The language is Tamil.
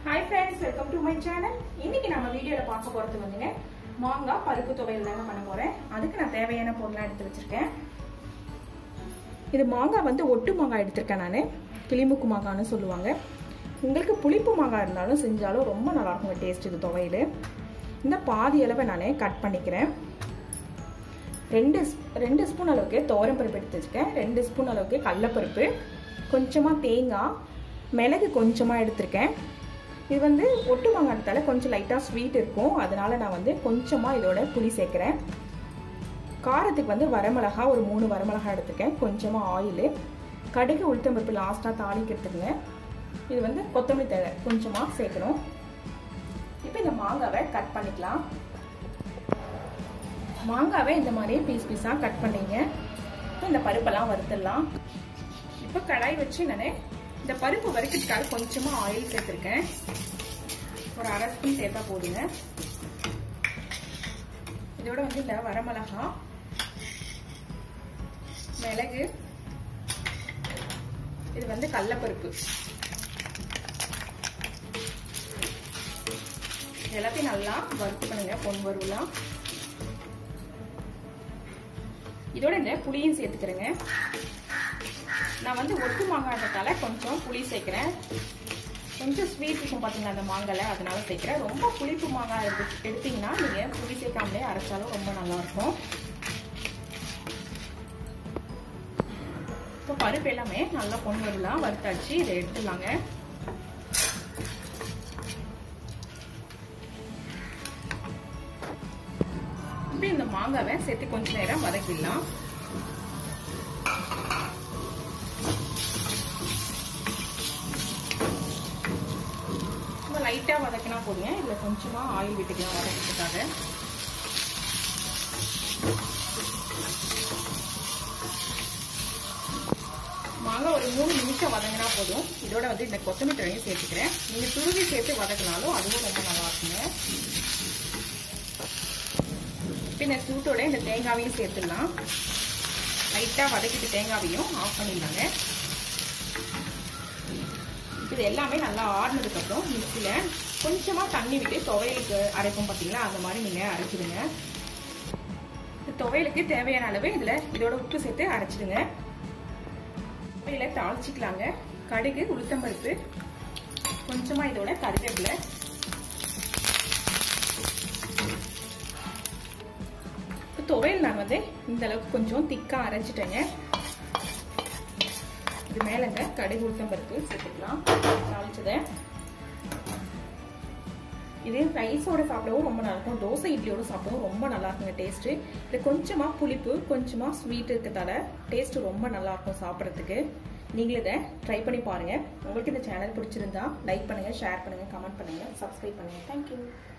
hi friends welcome to my channel இன்னைக்கு நம்ம வீடியோவில் பார்க்க போகிறது வந்துங்க மாங்காய் பருப்பு துவையல் தாங்க பண்ண போகிறேன் அதுக்கு நான் தேவையான பொருளாக எடுத்து வச்சுருக்கேன் இது மாங்காய் வந்து ஒட்டு மாங்காய் எடுத்திருக்கேன் நான் கிளிமுக்கு மாங்காய்னு சொல்லுவாங்க உங்களுக்கு புளிப்பு மாங்காய் இருந்தாலும் செஞ்சாலும் ரொம்ப நல்லாயிருக்குங்க டேஸ்ட் இது துவையல் இந்த பாதி அளவை நான் கட் பண்ணிக்கிறேன் ரெண்டு ரெண்டு ஸ்பூன் அளவுக்கு பருப்பு எடுத்து வச்சுக்கேன் ரெண்டு ஸ்பூன் அளவுக்கு கடலப்பருப்பு கொஞ்சமாக தேங்காய் மிளகு கொஞ்சமாக எடுத்திருக்கேன் இது வந்து ஒட்டு மாங்காயத்தால கொஞ்சம் லைட்டாக ஸ்வீட் இருக்கும் அதனால நான் வந்து கொஞ்சமாக இதோட புளி சேர்க்குறேன் காரத்துக்கு வந்து வரமிளகா ஒரு மூணு வரமிளகா எடுத்துருக்கேன் கொஞ்சமாக ஆயிலு கடுகு உளுத்தம்பருப்பு லாஸ்ட்டாக தாளிக்கிறதுக்குங்க இது வந்து கொத்தமல்லி தழை கொஞ்சமாக சேர்க்கணும் இப்போ இந்த மாங்காவை கட் பண்ணிக்கலாம் மாங்காவை இந்த மாதிரி பீஸ் பீஸாக கட் பண்ணிங்க இப்போ இந்த பருப்பெல்லாம் வறுத்துடலாம் இப்போ கடாய் வச்சு நான் இந்த பருப்பு வறுக்கிறதுக்காக கொஞ்சமாக ஆயில் சேர்த்துருக்கேன் ஒரு அரை ஸ்பூன் சேர்த்தா போதுங்க இதோட வந்து இந்த வரமிளகா மிளகு இது வந்து கடலப்பருப்பு எல்லாத்தையும் நல்லா வறுத்துக்கணுங்க பொன் வறுவலாம் இதோட இந்த புளியும் சேர்த்துக்கிறேங்க நான் வந்து ஒட்டு மாங்காய்ன்றதால கொஞ்சம் புளி சேர்க்குறேன் கொஞ்சம் ஸ்வீட் இருக்கும் பார்த்தீங்களா அந்த மாங்காயில் அதனால சேர்க்குறேன் ரொம்ப புளிப்பு மாங்காய் எடுத்து எடுத்தீங்கன்னா நீங்கள் புளி சேர்க்காமலே அரைச்சாலும் ரொம்ப நல்லாயிருக்கும் இப்போ பருப்பு எல்லாமே நல்லா பொண்ணு வரலாம் வறுத்தாச்சு இதை எடுத்துடலாங்க இப்படி இந்த மாங்காவை சேர்த்து கொஞ்ச நேரம் வதக்கிடலாம் லைட்டாக வதக்கினா போதுங்க இதில் கொஞ்சமாக ஆயில் விட்டுக்கலாம் வதக்கிறதுக்காக மாங்காய் ஒரு மூணு நிமிஷம் வதங்கினா போதும் இதோட வந்து இந்த கொத்தமல்லி தழையும் சேர்த்துக்கிறேன் நீங்கள் துருவி சேர்த்து வதக்கினாலும் அதுவும் ரொம்ப நல்லா இருக்குங்க பின்ன சூட்டோட இந்த தேங்காவையும் சேர்த்துடலாம் லைட்டாக வதக்கிட்டு தேங்காவையும் ஆஃப் பண்ணிடலாங்க இது எல்லாமே நல்லா ஆடினதுக்கப்புறம் மிக்சியில் கொஞ்சமாக தண்ணி விட்டு துவையலுக்கு அரைப்போம் பார்த்தீங்களா அந்த மாதிரி நீங்கள் அரைச்சிடுங்க துவையலுக்கு தேவையான அளவு இதில் இதோட உப்பு சேர்த்து அரைச்சிடுங்க துவையில தாளிச்சிக்கலாங்க கடுகு உளுத்தம்பருப்பு கொஞ்சமாக இதோட கருவேப்பிலை துவையல் நான் வந்து இந்த அளவுக்கு கொஞ்சம் திக்காக அரைச்சிட்டேங்க இது மேலங்க கடுகு உளுத்தம் பருப்பு சேர்த்துக்கலாம் தாளிச்சதை இது ரைஸோட சாப்பிடவும் ரொம்ப நல்லா இருக்கும் தோசை இட்லியோட சாப்பிடவும் ரொம்ப நல்லா இருக்குங்க டேஸ்ட்டு இது கொஞ்சமாக புளிப்பு கொஞ்சமாக ஸ்வீட் இருக்கிறதால டேஸ்ட்டு ரொம்ப நல்லா இருக்கும் சாப்பிட்றதுக்கு நீங்களும் இதை ட்ரை பண்ணி பாருங்கள் உங்களுக்கு இந்த சேனல் பிடிச்சிருந்தா லைக் பண்ணுங்கள் ஷேர் பண்ணுங்கள் கமெண்ட் பண்ணுங்கள் சப்ஸ்கிரைப் பண்ணுங்கள் தேங்க்யூ